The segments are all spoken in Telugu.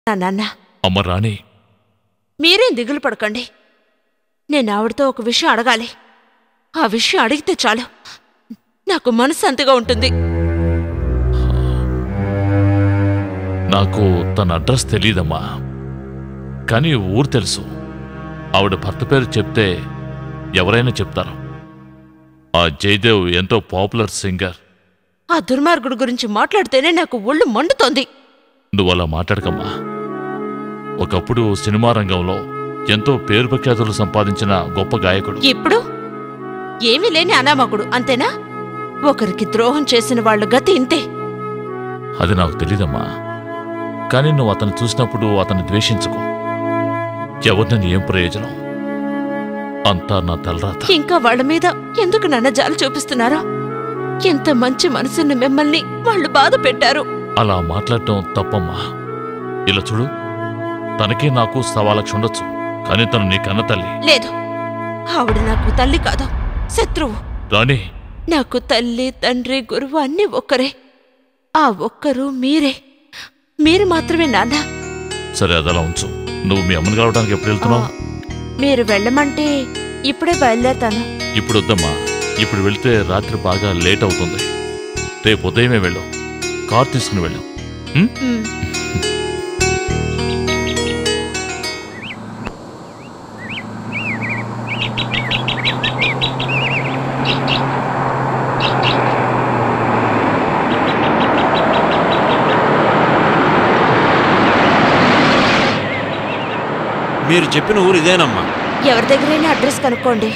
నాన్న అమ్మ రాణి మీరేం దిగులు పడకండి నేను ఆవిడతో ఒక విషయం అడగాలి ఆ విషయం అడిగితే చాలు నాకు మనశ్శాంతిగా ఉంటుంది నాకు తన అడ్రస్ తెలియదమ్మా కానీ ఊరు తెలుసు ఆవిడ భర్త పేరు చెప్తే ఎవరైనా చెప్తారు ఆ జయదేవ్ ఎంతో పాపులర్ సింగర్ ఆ దుర్మార్గుడు గురించి మాట్లాడితేనే నాకు ఒళ్ళు మండుతోంది నువ్వు అలా మాట్లాడకమ్మా ఒకప్పుడు సినిమా రంగంలో ఎంతో పేరు ప్రఖ్యాతులు సంపాదించిన గొప్ప గాయకుడు ఇప్పుడు ఏమీ లేని అనామకుడు అంతేనా ఒకరికి ద్రోహం చేసిన వాళ్ళ గతి ఇంతే అది నాకు తెలీదమ్మా కానీ నువ్వు అతను చూసినప్పుడు అతన్ని ద్వేషించుకో ఎవరిని ఏం ప్రయోజనం అంతా నా తలరాత ఇంకా వాళ్ళ మీద ఎందుకు నన్న జాలి చూపిస్తున్నారో ఎంత మంచి మనసున్న మిమ్మల్ని వాళ్ళు బాధ పెట్టారు అలా మాట్లాడటం తప్పమ్మా ఇలా చూడు తనకి నాకు సవాలక్ష ఉండొచ్చు కానీ తను నీ కన్న తల్లి లేదు ఆవిడ నాకు తల్లి కాదు శత్రువు రాణి నాకు తల్లి తండ్రి గురువు అన్నీ ఒక్కరే ఆ ఒక్కరు మీరే మీరు మాత్రమే నాన్న సరే అదలా ఉంచు నువ్వు మీ అమ్మని కలవడానికి ఎప్పుడు వెళ్తున్నావు మీరు వెళ్ళమంటే ఇప్పుడే బయలుదేరతాను ఇప్పుడు వద్దమ్మా ఇప్పుడు వెళ్తే రాత్రి బాగా లేట్ అవుతుంది రేపు ఉదయమే వెళ్ళు కార్ తీసుకుని వెళ్ళు ఉం? ఉమ్. మీరు చెప్పిన ఊరు ఇదేనమ్మా ఎవరి దగ్గరైనా అడ్రస్ కనుక్కోండి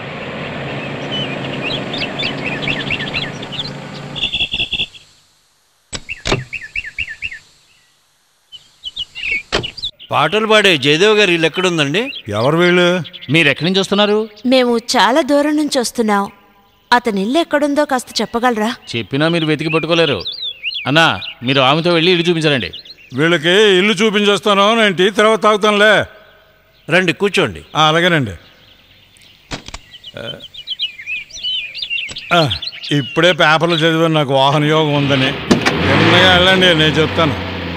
పాటలు పాడే జయదేవ్ గారి ఇల్లు ఎక్కడుందండి ఎవరు వీళ్ళు మీరు ఎక్కడి నుంచి వస్తున్నారు మేము చాలా దూరం నుంచి వస్తున్నాం అతని ఇల్లు ఎక్కడుందో కాస్త చెప్పగలరా చెప్పినా మీరు వెతికి పట్టుకోలేరు అన్నా మీరు ఆమెతో వెళ్ళి ఇల్లు చూపించారండి వీళ్ళకి ఇల్లు చూపించేస్తాను నేను టీ తర్వాత తాగుతానులే రండి కూర్చోండి ఆ, అలాగేనండి ఆ, ఆ, ఇప్పుడే పేపర్లు చదివాను నాకు వాహన యోగం ఉందని నిన్నగా వెళ్ళండి నేను చెప్తాను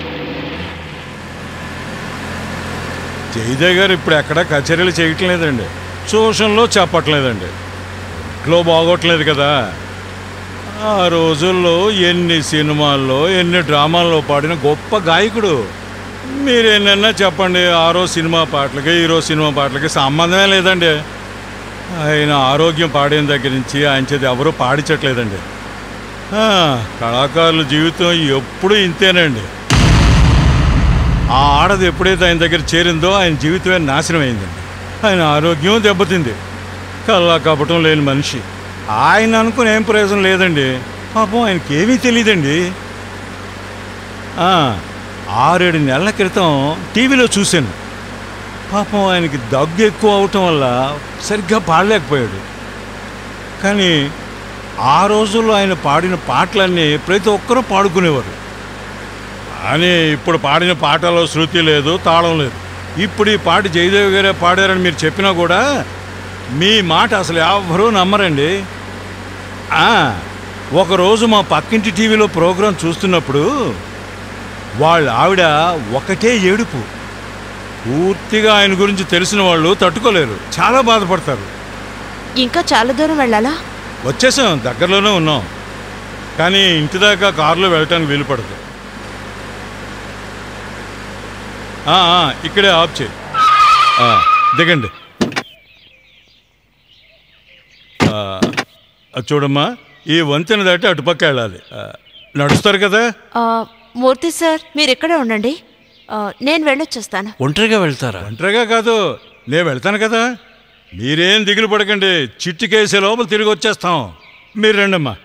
జయదేవ్ గారు ఇప్పుడు ఎక్కడ కచేరీలు చేయటం లేదండి ట్యూషన్లో చెప్పట్లేదండి ఇంట్లో బాగోట్లేదు కదా ఆ రోజుల్లో ఎన్ని సినిమాల్లో ఎన్ని డ్రామాల్లో పాడిన గొప్ప గాయకుడు మీరేనన్నా చెప్పండి ఆ రోజు సినిమా పాటలకి ఈ రోజు సినిమా పాటలకి సంబంధమే లేదండి ఆయన ఆరోగ్యం పాడిన దగ్గర నుంచి ఆయన చేతి ఎవరూ పాడించట్లేదండి ఆ, కళాకారుల జీవితం ఎప్పుడూ ఇంతేనండి ఆ ఆడది ఎప్పుడైతే ఆయన దగ్గర చేరిందో ఆయన జీవితమే నాశనం అయిందండి ఆయన ఆరోగ్యం దెబ్బతింది కల్లా కపటం లేని మనిషి ఆయన అనుకుని ఏం ప్రయోజనం లేదండి పాపం ఆయనకి ఏమీ తెలియదండి ఆ, ఆరేడు నెలల క్రితం టీవీలో చూశాను పాపం ఆయనకి దగ్గు ఎక్కువ అవటం వల్ల సరిగ్గా పాడలేకపోయాడు కానీ ఆ రోజుల్లో ఆయన పాడిన పాటలన్నీ ప్రతి ఒక్కరూ పాడుకునేవారు కానీ ఇప్పుడు పాడిన పాటలో శృతి లేదు తాళం లేదు ఇప్పుడు ఈ పాట జయదేవ్ గారే పాడారని మీరు చెప్పినా కూడా మీ మాట అసలు ఎవ్వరూ నమ్మరండి ఆ, ఒకరోజు మా పక్కింటి టీవీలో ప్రోగ్రాం చూస్తున్నప్పుడు వాళ్ళ ఆవిడ ఒకటే ఏడుపు పూర్తిగా ఆయన గురించి తెలిసిన వాళ్ళు తట్టుకోలేరు చాలా బాధపడతారు ఇంకా చాలా దూరం వెళ్ళాలా వచ్చేసాం దగ్గరలోనే ఉన్నాం కానీ ఇంటి దాకా కారులో వెళ్ళటానికి వీలు పడదు ఆ, ఆ, ఇక్కడే ఆఫ్ చేయి ఆ, దిగండి ఆ, అది చూడమ్మా ఈ వంతెన దాటి అటుపక్క వెళ్ళాలి ఆ, నడుస్తారు కదా ఆ, మూర్తి సార్ మీరు ఇక్కడే ఉండండి ఆ, నేను వెళ్ళొచ్చేస్తాను ఒంటరిగా వెళ్తారా ఒంటరిగా కాదు నేను వెళ్తాను కదా మీరేం దిగులు పడకండి చిట్టికేసే లోపల తిరిగి వచ్చేస్తాం మీరు రండమ్మా